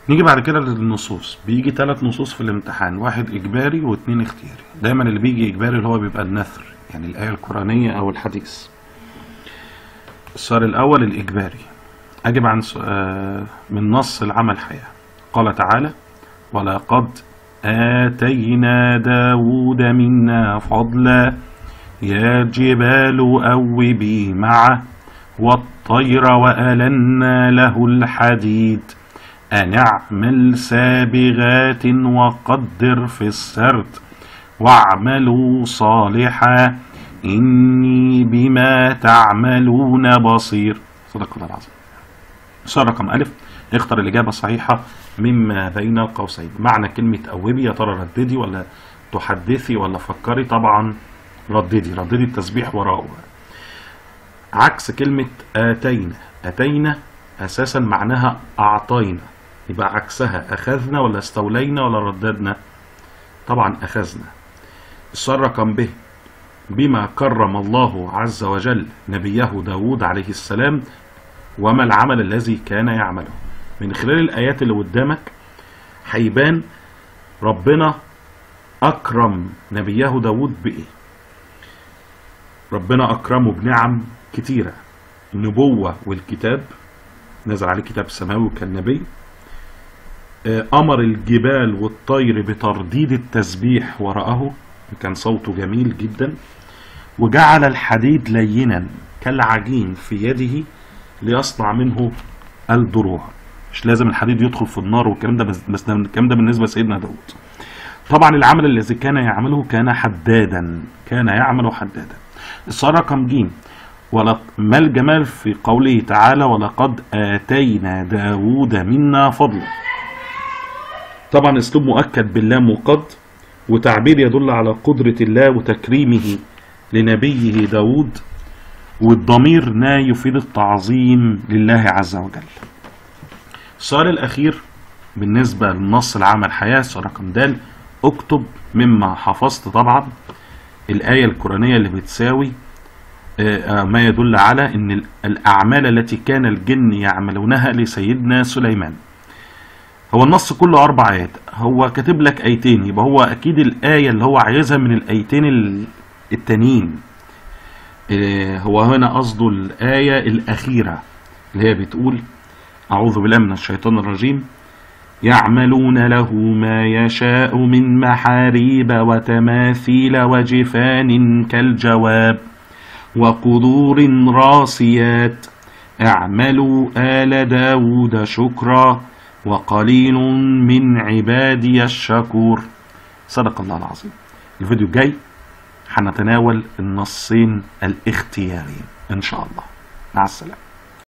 نيجي بعد كده للنصوص بيجي ثلاث نصوص في الامتحان واحد اجباري واثنين اختياري دايما اللي بيجي اجباري اللي هو بيبقى النثر يعني الايه القرانيه او الحديث السؤال الاول الاجباري اجب عن سؤال من نص العمل حياه قال تعالى ولقد آتينا داود منا فضلا يا جبال أوبي معه والطير وألنا له الحديد أن اعمل سابغات وقدر في السرد واعملوا صالحا إني بما تعملون بصير صدق الله العظيم سؤال رقم ألف اختر الإجابة الصحيحة مما بين القوسين معنى كلمة أوبي يا ترى رددي ولا تحدثي ولا فكري طبعا رددي رددي التسبيح وراءه عكس كلمة آتينا آتينا أساسا معناها أعطينا يبقى عكسها أخذنا ولا استولينا ولا رددنا طبعا أخذنا السؤال رقم ب بما كرم الله عز وجل نبيه داود عليه السلام وما العمل الذي كان يعمله من خلال الآيات اللي قدامك هيبان ربنا أكرم نبيه داود بإيه ربنا أكرمه بنعم كتيرة النبوة والكتاب نزل عليه كتاب سماوي كالنبي أمر الجبال والطير بترديد التسبيح وراءه كان صوته جميل جدا وجعل الحديد لينا كالعجين في يده ليصنع منه الدروع مش لازم الحديد يدخل في النار والكلام ده بس الكلام ده بالنسبه لسيدنا داود طبعا العمل الذي كان يعمله كان حدادا كان يعمل حدادا السؤال رقم ج ما الجمال في قوله تعالى ولقد آتينا داود منا فضلا طبعا اسلوب مؤكد باللام وقد وتعبير يدل على قدرة الله وتكريمه لنبيه داود والضمير نا يفيد التعظيم لله عز وجل السؤال الأخير بالنسبة للنص العام الحياة سؤال رقم د اكتب مما حفظت طبعا الآية القرآنية اللي بتساوي ما يدل على أن الأعمال التي كان الجن يعملونها لسيدنا سليمان هو النص كله أربع آيات هو كاتب لك آيتين يبقى هو أكيد الآية اللي هو عايزها من الآيتين التانيين هو هنا قصده الآية الأخيرة اللي هي بتقول أعوذ بالله من الشيطان الرجيم يعملون له ما يشاء من محاريب وتماثيل وجفان كالجواب وقدور راسيات اعملوا آل داود شكرا وقليل من عبادي الشكور صدق الله العظيم الفيديو الجاي هنتناول النصين الاختياريين ان شاء الله مع السلامه